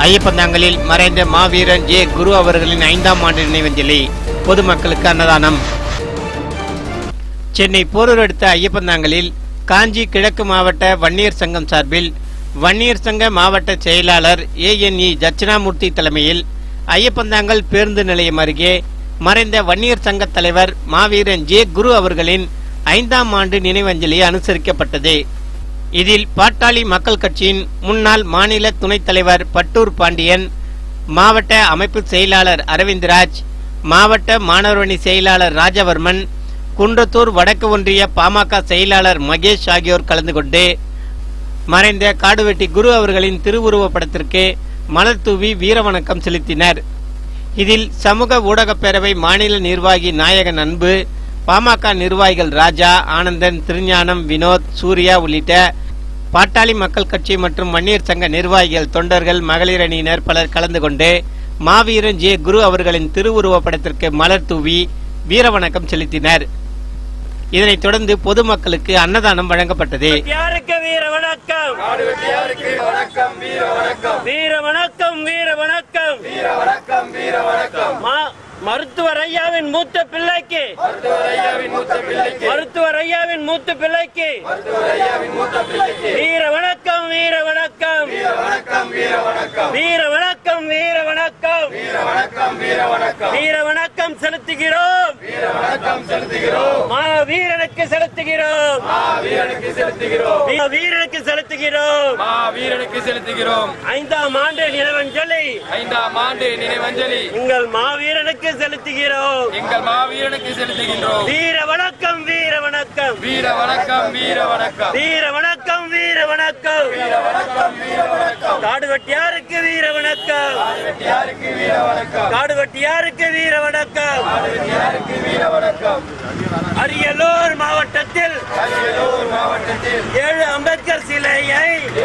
ஐயப்பந்தாங்கலில் மறைந்த மாவீரன் ஜே குரு அவர்களின் ஐந்தாம் ஆண்டு நினைவஞ்சலி பொதுமக்களுக்கு அன்னதானம் சென்னை போரூர் அடுத்த ஐயப்பந்தாங்கலில் காஞ்சி கிழக்கு மாவட்ட வன்னியர் சங்கம் சார்பில் வன்னியர் சங்க மாவட்ட செயலாளர் ஏஎன்இ தட்சிணாமூர்த்தி தலைமையில் ஐயப்பந்தாங்கல் பேருந்து நிலையம் அருகே மறைந்த வன்னியர் சங்க தலைவர் மாவீரன் ஜே குரு அவர்களின் ஐந்தாம் ஆண்டு நினைவஞ்சலி அனுசரிக்கப்பட்டது இதில் பாட்டாளி மக்கள் கட்சியின் முன்னாள் மாநில துணைத் தலைவர் பட்டூர் பாண்டியன் மாவட்ட அமைப்பு செயலாளர் அரவிந்த்ராஜ் மாவட்ட மாணவரணி செயலாளர் ராஜவர்மன் குன்றத்தூர் வடக்கு ஒன்றிய பாமக செயலாளர் மகேஷ் ஆகியோர் கலந்து கொண்டு மறைந்த காடுவெட்டி குரு அவர்களின் திருவுருவப் படத்திற்கு மலர் தூவி வீரவணக்கம் செலுத்தினர் இதில் சமூக ஊடகப் பேரவை மாநில நிர்வாகி நாயகன் அன்பு பாமக நிர்வாகிகள் ராஜா ஆனந்தன் திருஞானம் வினோத் சூர்யா உள்ளிட்ட பாட்டாளி மக்கள் கட்சி மற்றும் வன்னியர் சங்க நிர்வாகிகள் தொண்டர்கள் மகளிர் அணியினர் பலர் கலந்து கொண்டு மாவீரன் ஜே குரு அவர்களின் திருவுருவப் படத்திற்கு மலர் தூவி வீரவணக்கம் செலுத்தினர் இதனைத் தொடர்ந்து பொதுமக்களுக்கு அன்னதானம் வழங்கப்பட்டது யாருக்கு வீர வணக்கம் வீர வணக்கம் வீர வணக்கம் மா- மருத்துவர் ஐயாவின் மூத்த பிள்ளைக்கு மருத்துவர் ஐயாவின் மூத்த பிள்ளைக்கு வீர வணக்கம் வீர வணக்கம் வீர வணக்கம் வீர வணக்கம் வீர வணக்கம் செலுத்துகிறோம் மா வீரனுக்கு செலுத்துகிறோம் வீ- வீரனுக்கு செலுத்துகிறோம் மா வீரனுக்கு செலுத்துகிறோம் ஐந்தாம் ஆண்டு நிலவஞ்சலி ஐந்தாம் ஆண்டு நினைவஞ்சலி எங்கள் மாவீரனுக்கு செலுத்துகிறோம் எங்கள் மாவீரனுக்கு செலுத்துகின்றோம் வீர வணக்கம் வீர வணக்கம் வீர வணக்கம் வீர வணக்கம் வீர வணக்கம் வீர வணக்கம் காடு வெட்டியாருக்கு வீர வணக்கம் காடு வெட்டியாருக்கு வீர வணக்கம் அரியலூர் மாவட்டத்தில் ஏழு அம்பேத்கர் சிலையை